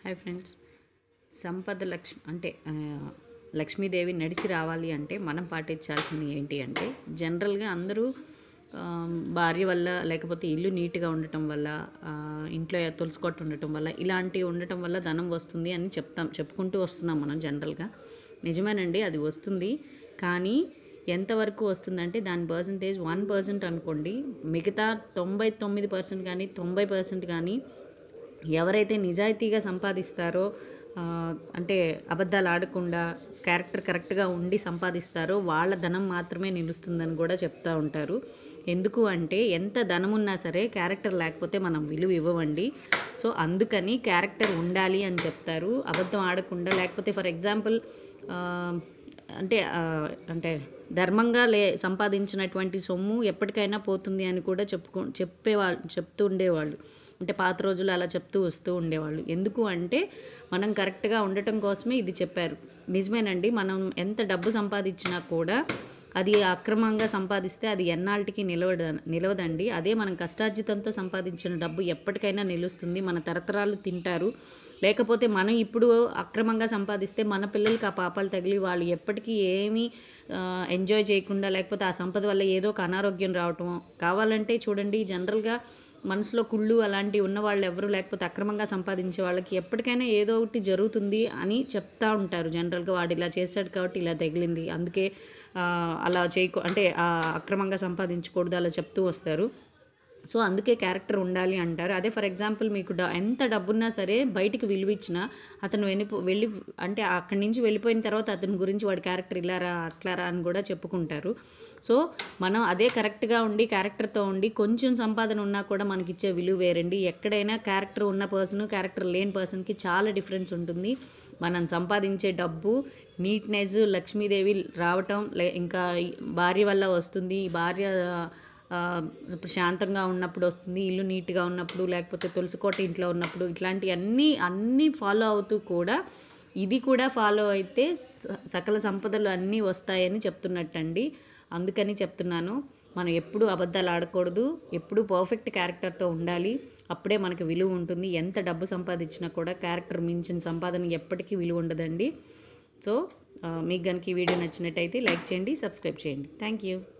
hi friends సంపద లక్ష్మి అంటే ఆ, లక్ష్మీదేవి నడిచి రావాలి అంటే మనం పాటించాల్సింది ఏంటి అంటే జనరల్గా అందరూ ఆ, భార్య వల్ల లేకపోతే ఇల్లు నీట్గా ఉండటం వల్ల ఆ, ఇంట్లో తులసి కొట్టు ఉండటం వల్ల ఇలాంటివి ఉండటం వల్ల ధనం వస్తుంది అని చెప్తాం చెప్పుకుంటూ వస్తున్నాం మనం జనరల్గా నిజమేనండి అది వస్తుంది కానీ ఎంతవరకు వస్తుందంటే దాని పర్సంటేజ్ వన్ పర్సెంట్ అనుకోండి మిగతా తొంభై తొమ్మిది పర్సెంట్ కానీ తొంభై పర్సెంట్ కానీ ఎవరైతే నిజాయితీగా సంపాదిస్తారో ఆ, అంటే అబద్ధాలు ఆడకుండా క్యారెక్టర్ కరెక్ట్గా ఉండి సంపాదిస్తారో వాళ్ళ ధనం మాత్రమే నిలుస్తుందని కూడా చెప్తూ ఉంటారు ఎందుకు అంటే ఎంత ధనం ఉన్నా సరే క్యారెక్టర్ లేకపోతే మనం విలువ ఇవ్వవండి సో అందుకని క్యారెక్టర్ ఉండాలి అని చెప్తారు అబద్ధం ఆడకుండా లేకపోతే ఫర్ ఎగ్జాంపుల్ అంటే ఆ, అంటే ధర్మంగా లే సంపాదించినటువంటి సొమ్ము ఎప్పటికైనా పోతుంది అని కూడా చెప్పుకో చెప్పేవాళ్ళు చెప్తూ ఉండేవాళ్ళు అంటే పాత రోజులు అలా చెప్తూ వస్తూ ఉండేవాళ్ళు ఎందుకు అంటే మనం కరెక్ట్గా ఉండటం కోసమే ఇది చెప్పారు నిజమేనండి మనం ఎంత డబ్బు సంపాదించినా కూడా అది అక్రమంగా సంపాదిస్తే అది ఎన్నాళ్ళకి నిలవడ నిలవదండి అదే మనం కష్టార్జితంతో సంపాదించిన డబ్బు ఎప్పటికైనా నిలుస్తుంది మన తరతరాలు తింటారు లేకపోతే మనం ఇప్పుడు అక్రమంగా సంపాదిస్తే మన పిల్లలకి ఆ పాపాలు తగిలి వాళ్ళు ఎప్పటికీ ఏమీ ఎంజాయ్ చేయకుండా లేకపోతే ఆ సంపద వల్ల ఏదో ఒక అనారోగ్యం రావటం కావాలంటే చూడండి జనరల్గా మనసులో కుళ్ళు అలాంటివి ఉన్న వాళ్ళు ఎవరు లేకపోతే అక్రమంగా సంపాదించే వాళ్ళకి ఎప్పటికైనా ఏదో ఒకటి జరుగుతుంది అని చెప్తా ఉంటారు జనరల్గా వాడు ఇలా చేశాడు కాబట్టి ఇలా తగిలింది అందుకే ఆ, అలా చేయకూ అంటే ఆ, అక్రమంగా సంపాదించకూడదు అలా చెప్తూ వస్తారు సో అందుకే క్యారెక్టర్ ఉండాలి అంటారు అదే ఫర్ ఎగ్జాంపుల్ మీకు డ ఎంత డబ్బున్నా సరే బయటికి విలువ ఇచ్చినా అతను వెళ్ళిపో వెళ్ళి అంటే అక్కడి నుంచి వెళ్ళిపోయిన తర్వాత అతని గురించి వాడి క్యారెక్టర్ ఇలారా అట్లారా అని కూడా చెప్పుకుంటారు సో మనం అదే కరెక్ట్గా ఉండి క్యారెక్టర్తో ఉండి కొంచెం సంపాదన ఉన్నా కూడా మనకి ఇచ్చే విలువ వేరండి ఎక్కడైనా క్యారెక్టర్ ఉన్న పర్సన్ క్యారెక్టర్ లేని పర్సన్కి చాలా డిఫరెన్స్ ఉంటుంది మనం సంపాదించే డబ్బు నీట్నెస్ లక్ష్మీదేవి రావటం లే ఇంకా ఈ భార్య వల్ల వస్తుంది ఈ భార్య ఆ, ప్రశాంతంగా ఉన్నప్పుడు వస్తుంది ఇల్లు నీట్గా ఉన్నప్పుడు లేకపోతే తులసికోట ఇంట్లో ఉన్నప్పుడు ఇట్లాంటి అన్నీ అన్నీ ఫాలో అవుతూ కూడా ఇది కూడా ఫాలో అయితే స- సకల సంపదలు అన్నీ వస్తాయని చెప్తున్నట్టండి అందుకని చెప్తున్నాను మనం ఎప్పుడూ అబద్ధాలు ఆడకూడదు ఎప్పుడూ పర్ఫెక్ట్ క్యారెక్టర్తో ఉండాలి అప్పుడే మనకి విలువ ఉంటుంది ఎంత డబ్బు సంపాదించినా కూడా క్యారెక్టర్ మించిన సంపాదన ఎప్పటికీ విలువ ఉండదండి సో ఆ, మీకు కనుక ఈ వీడియో నచ్చినట్టయితే లైక్ చేయండి సబ్స్క్రైబ్ చేయండి థ్యాంక్ యూ